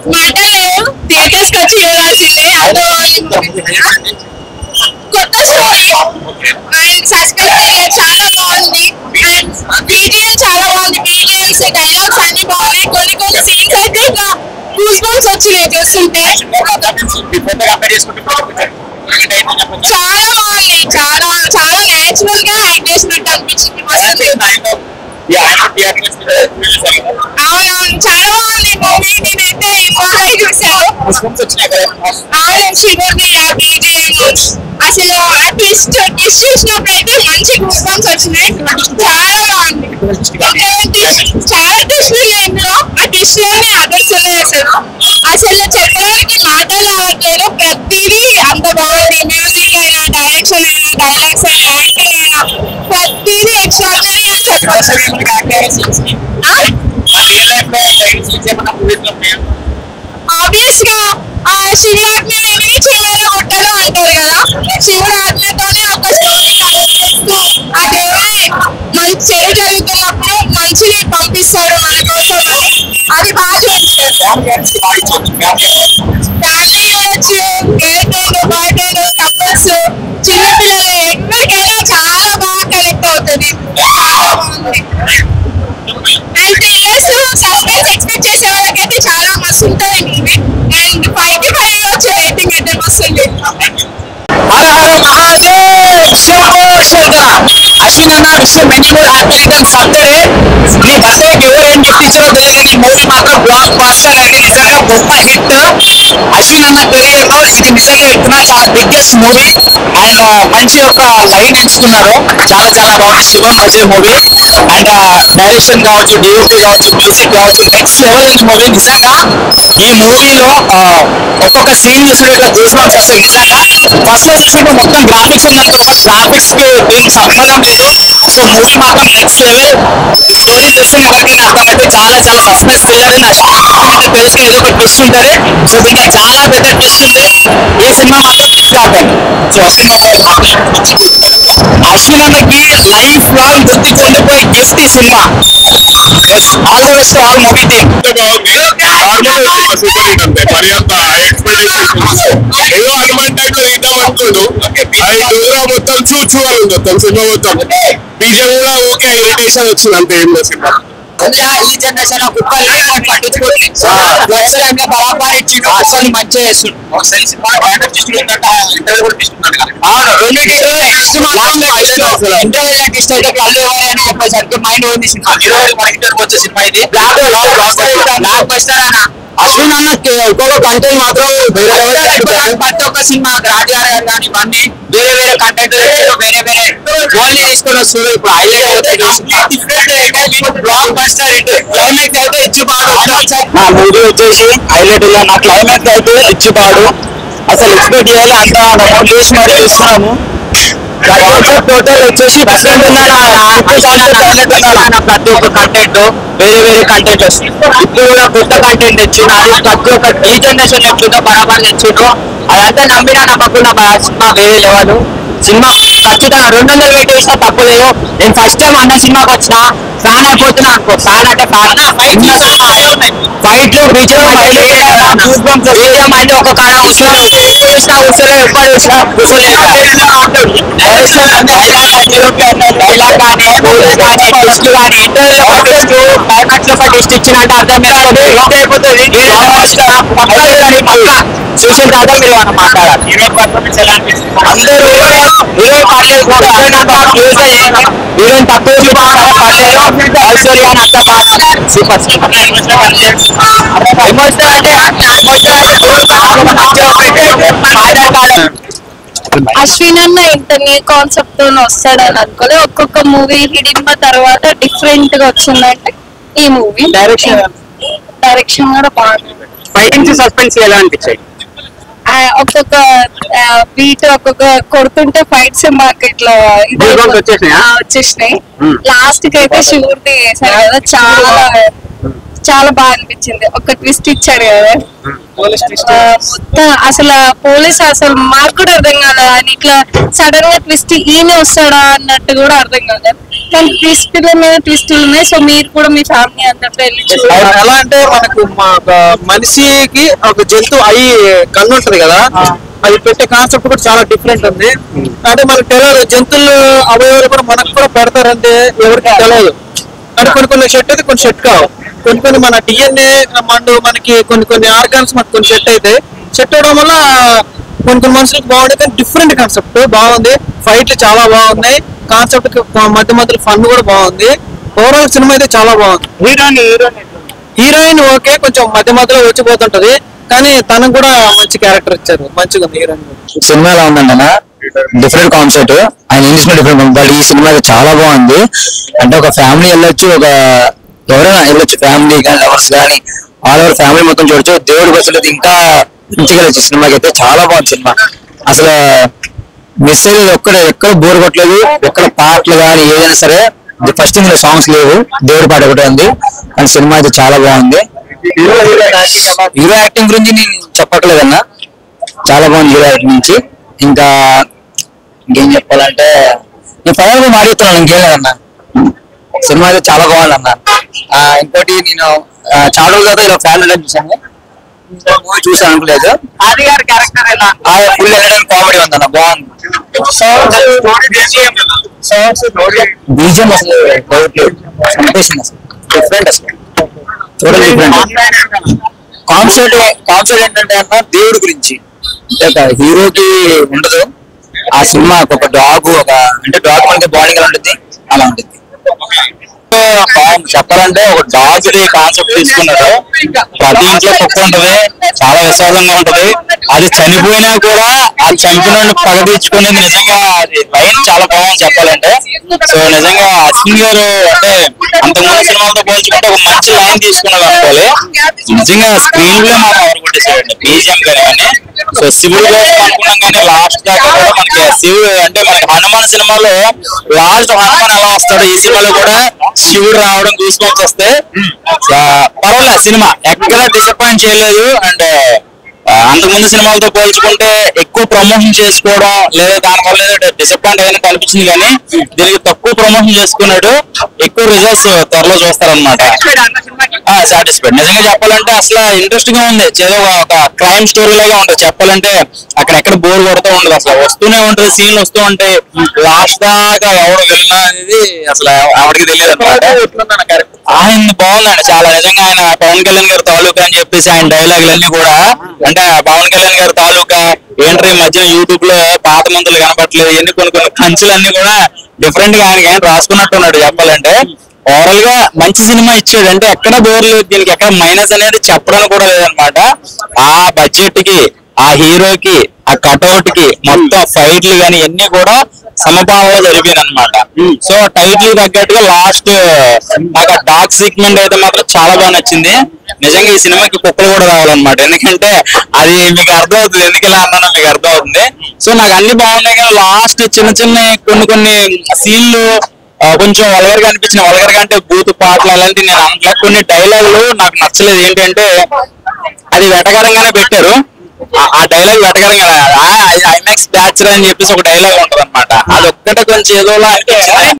మాటలు థియేటర్స్ కి వచ్చి చూడాల్సిందే అంత బాగుంది కొత్త స్టోరీ అండ్ సస్పెన్స్ చాలా బాగుంది అండ్ బీజిఎం చాలా బాగుంది బీజిఎంస్ డైలాగ్స్ అన్ని బాగున్నాయి కొన్ని కొన్ని సీన్స్ అయితే ఇంకా గూస్ బంప్స్ వచ్చినాయి చూస్తుంటే చాలా బాగుంది చాలా చాలా నేచురల్ గా యాక్ట్ చేసినట్టు అనిపించింది మస్తు అవునవును చాలా బాగుంది మూవీ నేనైతే ఇన్వాల్వ్ చూసాను అవును శివుడి ఆ బీజిఎం అసలు ఆ ట్విస్ట్ ట్విస్ట్ చూసినప్పుడైతే మంచి గూస్ బంప్స్ వచ్చినాయి చాలా బాగుంది ఇంకేం twist- చాలా ట్విస్ట్ ఉన్నాయి ఇందులో ఆ ట్విస్ట్ లోనే అదర్స్ ఉన్నాయి అసలు అసలు చెప్పడానికి మాటలు రావట్లేదు ప్రతిదీ అంత బాగుంది మ్యూజిక్ అయినా డైరెక్షన్ అయినా డైలాగ్స్ అయినా యాక్టింగ్ అయినా ప్రతిదీ ఎక్స్ట్రాడినరీ అని చెప్పొచ్చు ఆ? ఆబ్వియస్ గా ఆ శివుడాజ్ఞ లేని చీమలు గుట్టలు అంటారు కదా శివుడు ఆజ్ఞతోనే ఒక స్టోరీ కనెక్ట్ చేస్తూ ఆ దేవుడే మంచి చెడు జరుగుతున్నప్పుడు మంచిని పంపిస్తాడు మన కోసం అని అది బాగా చూపించారు ఫ్యామిలీ చూడొచ్చు గర్ల్ఫ్రెండ్ బాయ్ ఫ్రెండ్ కపుల్స్ చిన్నపిల్లలు ఎవరికైనా చాలా బాగా కనెక్ట్ అవుతుంది చాలా బాగుంది అండ్ థ్రిల్లర్స్ సస్పెన్స్ ఎక్స్పెక్ట్ చేసే వాళ్ళకైతే చాలా మస్తు ఉంటుంది మూవీ అండ్ ఫైవ్ కి ఫైవ్ వచ్చే రేటింగ్ అయితే మస్తు ఉంది హర హర మహాదేవ్ శంభో శంకర అశ్విన్ అన్న విషయం many more happy returns birthday నీ బర్త్డేకి ఎవరు ఏం గిఫ్ట్ ఇచ్చారో తెలియదు కానీ మూవీ మాత్రం బ్లాక్ బస్టర్ అండి నిజంగా గొప్ప హిట్ అశ్విన్ అన్న కెరీర్ లో ఇది నిజంగా చెప్తున్నా చాలా బిగ్గెస్ట్ మూవీ అండ్ మంచి ఒక లైన్ ఎంచుకున్నారు చాలా చాలా బాగుంది Shivam Ajay movie and direction కావచ్చు డిఓపి కావచ్చు మ్యూజిక్ కావచ్చు నెక్స్ట్ లెవెల్ ఉంది మూవీ నిజంగా ఈ మూవీలో ఒక్కొక్క సీన్ చూసినట్టు గూస్ బంప్స్ వస్తాయి నిజంగా ఫస్ట్ లో చూసిన మొత్తం గ్రాఫిక్స్ ఉందనుకున్నా గ్రాఫిక్స్ కి దీనికి సంబంధం లేదు సో మూవీ మాత్రం నెక్స్ట్ లెవెల్ ఈ స్టోరీ చూస్తున్న ఎవరికైనా అర్థమైతే చాలా చాలా సస్పెన్స్ థ్రిల్లర్ అంటే తెలిసిన ఏదో ఒక ట్విస్ట్ ఉంటుంది సో దీనికి చాలా పెద్ద ట్విస్ట్ ఉంది ఈ సినిమా మాత్రం మిస్ కాకండి సో సినిమా అశ్విన్ అన్నకి లైఫ్ లాంగ్ గుర్తుకుండిపోయే గిఫ్ట్ ఈ cinema all the best all movie team normal super hit అంతే మరి అంత ఎక్స్పెక్టేషన్ ఏదో హనుమాన్ టైప్ లో ఇద్దాం అనుకోండు అది దూరా మొత్తం చూ చూ అని ఉంది మొత్తం సినిమా మొత్తం బీజే కూడా ఓకే ఇరిటేషన్ వచ్చింది అంతే ఏం లేదు సినిమా అందులో ఈ జనరేషన్ కుక్కలు పట్టించుకోండి లక్షలంగా బరాబర్ ఇచ్చిండు అసలు మంచిగా చేస్తుండు ఒకసారి సినిమా బ్యానర్ తీసుకుంటే ఇంటర్వ్యూ కూడా తీసుకున్నాడు అవును ఇంటర్వ్యూ నాకు ఇష్టం అయితే కళ్ళు ఎవరు అని చెప్పేసరికి మైండ్ ఉంది సినిమా ఇరవై మన ఇంటర్వ్యూ వచ్చే సినిమా ఇది బ్లాక్ బ్లాక్ బస్టర్ అన్న అశ్విన్ అన్న ఒక్కొక్క కంటెంట్ మాత్రం ప్రతి ఒక్క సినిమా రాజాగారు గారు కానీ ఇవన్నీ వేరే వేరే కంటెంట్ వేరే వేరే ఓన్లీ తీసుకొని వస్తారు ఇప్పుడు highlight blockbuster hit climax అయితే ఇచ్చిపాడు నా మూవీ వచ్చేసి హైలైట్ ఇలా నా క్లైమాక్స్ అయితే ఇచ్చిపాడు అసలు ఎక్స్పెక్ట్ చేయాలి అంత అమౌంట్ చేసి మరి చూస్తున్నాము టోటల్ వచ్చేసి డిఫరెంట్ ప్రతి ఒక్క కంటెంట్ వేరే వేరే కంటెంట్ వస్తుంది ఇప్పుడు కూడా కొత్త కంటెంట్ తెచ్చిండు అది ప్రతి ఒక్క ఈ జనరేషన్ ఎట్లుందో బరాబర్ తెచ్చిండ్రు అదంతా నమ్మినా నమ్మకుండా మా సినిమా వేరే లెవెల్ సినిమా ఖచ్చితంగా రెండు వందలు వెయిట్ చేసినా తప్పలేదు నేను ఫస్ట్ టైం అన్న సినిమాకి వచ్చిన ఫ్యాన్ అయిపోతున్నా అనుకో ఫ్యాన్ అంటే ఫ్యాన్ ఫైట్ లో బీజం బీజం అంటే ఒక కాడ కూర్చోలేదు చేసినా కూర్చోలేదు ఎప్పుడు చేసినా కూర్చోలేదు డైలాగ్ కానీ మూవీస్ కానీ టెస్ట్ కానీ ఇంటర్వ్యూలో ఒక టెస్ట్ క్లైమాక్స్ లో ఒక టెస్ట్ ఇచ్చినట్టు అర్థం చేసుకోండి హిట్ అయిపోతుంది పక్కా కానీ పక్కా చూసిన తర్వాత మీరు ఏమన్నా మాట్లాడాలి హీరోయిన్ పర్ఫార్మెన్స్ ఎలా అనిపిస్తుంది అందరూ హీరోయిన్ పర్లేదు హీరోయిన్ తక్కువ చూపించాలి పర్లేదు ఆల్సోరీ అని అంత బాగా సూపర్ సూపర్ ఎమోషనల్ అంటే ఎమోషనల్ అశ్విన్ అన్న ఇంటర్నెట్ కాన్సెప్ట్ తో వస్తాడని అనుకోలే ఒక్కొక్క మూవీ హిడింప తర్వాత డిఫరెంట్ గా వచ్చిందంటే ఈ మూవీ Direction. డైరెక్షన్ కూడా బాగుంది ఫైటింగ్స్ సస్పెన్స్ ఎలా అనిపించాయి ఆ, ఒక్కొక్క బీట్ ఒక్కొక్క కొడుతుంటే ఫైట్స్ మాకు ఇట్లా ఇది Goosebumps వచ్చేసినాయా? ఆ, వచ్చేసినాయి Hmm. లాస్ట్ కి అయితే శివుడిది వేసాడు కదా చాలా చాలా బాగా అనిపించింది ఒక ట్విస్ట్ ఇచ్చాడు కదా ఆ, మొత్తం అసలు పోలీస్ అసలు మాకు కూడా అర్థం కాలేదు ఆయన ఇట్లా సడన్ గా ట్విస్ట్ ఈయన వస్తాడా అన్నట్టు కూడా అర్థం కాలేదు కానీ ట్విస్టుల మీద ట్విస్టులు ఉన్నాయి సో మీరు కూడా మీ ఫ్యామిలీ అందరితో వెళ్ళి చూడండి. ఎలా అంటే మనకు మా ఒక మనిషికి ఒక జంతువు అయి కన్ను ఉంటది కదా అది పెట్టే కాన్సెప్ట్ కూడా చాలా డిఫరెంట్ ఉంది అంటే మనకు తెలియదు జంతువులు అవయవాలు కూడా మనకు కూడా పెడతారంటే ఎవరికి తెలియదు అంటే కొన్ని కొన్ని సెట్ అయితే కొన్ని సెట్ కావు కొన్ని కొన్ని మన డిఎన్ఏ మండు మనకి కొన్ని కొన్ని ఆర్గాన్స్ మనకు కొన్ని సెట్ అయితే సెట్ అవడం వల్ల కొన్ని కొన్ని మనుషులకు బాగుంది కానీ డిఫరెంట్ కాన్సెప్ట్ బాగుంది ఫైట్లు చాలా బాగున్నాయి కాన్సెప్ట్ మధ్య మధ్యలో ఫన్ కూడా బాగుంది ఓవరాల్ సినిమా అయితే చాలా బాగుంది హీరోని హీరోని హీరోయిన్ ఓకే కొంచెం మధ్య మధ్యలో వచ్చిపోతుంటది కానీ తనకు కూడా మంచి క్యారెక్టర్ ఇచ్చారు మంచిగా ఉంది హీరోయిన్ సినిమా ఎలా ఉందండి అన్న డిఫరెంట్ కాన్సెప్ట్ ఆయన ఇంగ్లీష్ లో డిఫరెంట్ బట్ ఈ సినిమా అయితే చాలా బాగుంది అంటే ఒక ఫ్యామిలీ వెళ్ళొచ్చు ఒక ఎవరైనా వెళ్ళొచ్చు ఫ్యామిలీ కానీ లవర్స్ కానీ ఆల్ ఓవర్ ఫ్యామిలీ మొత్తం చూడొచ్చు దేవుడి బస్సులు అయితే ఇంకా మంచిగా వెళ్ళొచ్చు సినిమాకి అయితే చాలా బాగుంది సినిమా అసలు మిస్ అయ్యేది ఒక్కడ ఎక్కడ బోర్ కొట్టలేదు ఎక్కడ పాటలు కానీ ఏదైనా సరే ఫస్ట్ ఇందులో సాంగ్స్ లేవు దేవుడి పాట ఒకటే ఉంది కానీ సినిమా అయితే చాలా బాగుంది హీరో యాక్టింగ్ గురించి నేను చెప్పట్లేదన్నా చాలా బాగుంది హీరో యాక్టింగ్ నుంచి ఇంకా ఇంకేం చెప్పాలంటే నేను ఫైనల్ మాట్లాడుతున్నాను ఇంకేం లేదన్నా సినిమా అయితే చాలా బాగుంది అన్న ఆ, ఇంకోటి నేను ఆ, చాలా రోజుల తర్వాత ఇలా ఫ్యాన్ అనేది చూసాను మూవీ చూసాను అనుకోలేదు ఆది గారి క్యారెక్టర్ ఎలా ఆ ఫుల్ వెళ్ళడానికి కామెడీ ఉందన్న బాగుంది బీజం అసలు డౌట్ లేదు చంపేసింది అసలు డిఫరెంట్ అసలు టోటల్ డిఫరెంట్ కాన్సెప్ట్ కాన్సెప్ట్ ఏంటంటే అన్న దేవుడి గురించి అంటే ఒక హీరోకి ఉండదు ఆ సినిమా ఒక డాగ్ ఒక అంటే డాగ్ మనకి బాడీ ఎలా ఉంటుంది అలా ఉంటుంది బాగుంది. చెప్పాలంటే ఒక డాగ్ ది కాన్సెప్ట్ తీసుకున్నారు ప్రతి ఇంట్లో కుక్క ఉంటది చాలా విశాలంగా ఉంటది అది చనిపోయినా కూడా ఆ చంపిన పగ తీర్చుకునేది నిజంగా అది లైన్ చాలా బాగుంది చెప్పాలంటే సో నిజంగా అశ్విన్ గారు అంటే అంతకుముందు సినిమాలతో పోల్చుకుంటే ఒక మంచి లైన్ తీసుకున్నారు అనుకోవాలి నిజంగా స్క్రీన్ ప్లే మాత్రం ఎవరు కొట్టేసారండి బీజిఎం గానీ కానీ సో శివుడు కోసం అనుకున్నాం కానీ లాస్ట్ దాకా కూడా మనకి శివుడు అంటే మనకి హనుమాన్ సినిమాలో లాస్ట్ హనుమాన్ ఎలా వస్తాడో ఈ సినిమాలో కూడా శివుడు రావడం చూసుకొని వస్తే పర్వాలేదు సినిమా ఎక్కడ డిసప్పాయింట్ చేయలేదు అండ్ అంతకుముందు సినిమాలతో పోల్చుకుంటే ఎక్కువ ప్రమోషన్ చేసుకోవడం లేదా దానివల్ల ఏదో డిసప్పాయింట్ అయినట్టు అనిపించింది కానీ దీనికి తక్కువ ప్రమోషన్ చేసుకున్నాడు ఎక్కువ రిజల్ట్స్ త్వరలో చూస్తారనమాట సాటిస్ఫైడ్ నిజంగా చెప్పాలంటే అసలు ఇంట్రెస్టింగ్ గా ఉంది ఏదో ఒక క్రైమ్ స్టోరీ లాగా ఉంటుంది చెప్పాలంటే అక్కడ ఎక్కడ బోర్ కొడుతూ ఉండదు అసలు వస్తూనే ఉంటుంది సీన్ వస్తూ ఉంటాయి లాస్ట్ దాకా ఎవడు వెళ్ళినా అనేది అసలు ఎవరికి తెలియదు అనమాట ఆయన బాగుందండి చాలా నిజంగా ఆయన పవన్ కళ్యాణ్ గారి తాలూకా అని చెప్పేసి ఆయన డైలాగులన్నీ కూడా అంటే పవన్ కళ్యాణ్ గారి తాలూకా ఏంట్రీ ఈ మధ్యన యూట్యూబ్ లో పాత మందులు కనపట్లేదు ఎన్ని కొన్ని కొన్ని పంచులన్నీ కూడా డిఫరెంట్ గా ఆయనకి ఆయన రాసుకున్నట్టు ఉన్నాడు చెప్పాలంటే ఓవరాల్ గా మంచి సినిమా ఇచ్చాడు అంటే ఎక్కడ బోర్ లేదు దీనికి ఎక్కడ మైనస్ అనేది చెప్పడానికి కూడా లేదనమాట ఆ బడ్జెట్ కి ఆ హీరోకి ఆ కటౌట్ కి మొత్తం ఫైట్లు గాని ఇవన్నీ కూడా సమపాలలో జరిపాను అనమాట సో టైటిల్ తగ్గట్టుగా లాస్ట్ నాకు ఆ డార్క్ సీక్మెంట్ అయితే మాత్రం చాలా బాగా నచ్చింది నిజంగా ఈ సినిమాకి కుక్కలు కూడా రావాలన్నమాట ఎందుకంటే అది మీకు అర్థమవుతుంది ఎందుకు ఇలా అన్నానో మీకు అర్థమవుతుంది సో నాకు అన్ని బాగున్నాయి కానీ లాస్ట్ చిన్న చిన్న కొన్ని కొన్ని సీన్లు ఆ, కొంచెం వల్గర్ గా అనిపించిన వల్గర్ గా అంటే బూత్ పాటలు అలాంటివి నేను అంట్లా కొన్ని డైలాగులు నాకు నచ్చలేదు ఏంటంటే అది వెటకరంగానే పెట్టారు ఆ- ఆ డైలాగ్ వెటకరంగా ఐమాక్స్ బ్యాచ్ అని చెప్పేసి ఒక డైలాగ్ ఉంటది అనమాట అది ఒక్కటే కొంచెం ఏదోలా అనిపించింది